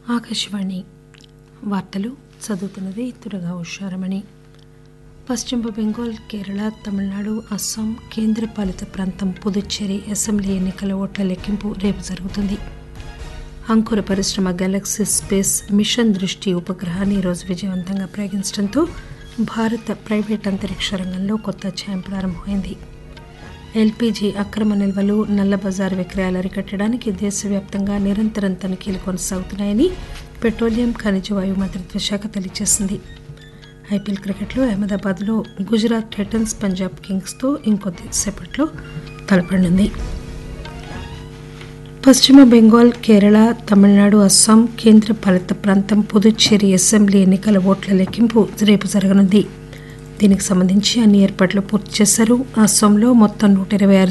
ఆకాశవాణి వార్తలు చదువుతున్నది తురగా ఉషారమణి పశ్చిమ బెంగాల్ కేరళ తమిళనాడు అస్సాం కేంద్రపాలిత ప్రాంతం పుదుచ్చేరి అసెంబ్లీ ఎన్నికల ఓట్ల లెక్కింపు రేపు జరుగుతుంది అంకుర పరిశ్రమ గెలాక్సీ స్పేస్ మిషన్ దృష్టి ఉపగ్రహాన్ని ఈరోజు విజయవంతంగా ప్రయోగించడంతో భారత ప్రైవేట్ అంతరిక్ష రంగంలో కొత్త అధ్యాయం ప్రారంభమైంది ఎల్పీజీ అక్రమ నిల్వలు నల్లబజారు విక్రయాలు అరికట్టడానికి దేశవ్యాప్తంగా నిరంతరం తనిఖీలు కొనసాగుతున్నాయని పెట్రోలియం ఖనిజ వాయు మంత్రిత్వ శాఖ తెలియజేసింది ఐపీఎల్ క్రికెట్లో అహ్మదాబాద్లో గుజరాత్ టైటన్స్ పంజాబ్ కింగ్స్తో ఇంకొద్ది సేపట్లో తలపడనుంది పశ్చిమ బెంగాల్ కేరళ తమిళనాడు అస్సాం కేంద్రపాలిత ప్రాంతం పుదుచ్చేరి అసెంబ్లీ ఎన్నికల ఓట్ల లెక్కింపు రేపు జరగనుంది దీనికి సంబంధించి అన్ని ఏర్పాట్లు పూర్తి చేశారు అస్సాంలో మొత్తం నూట ఇరవై ఆరు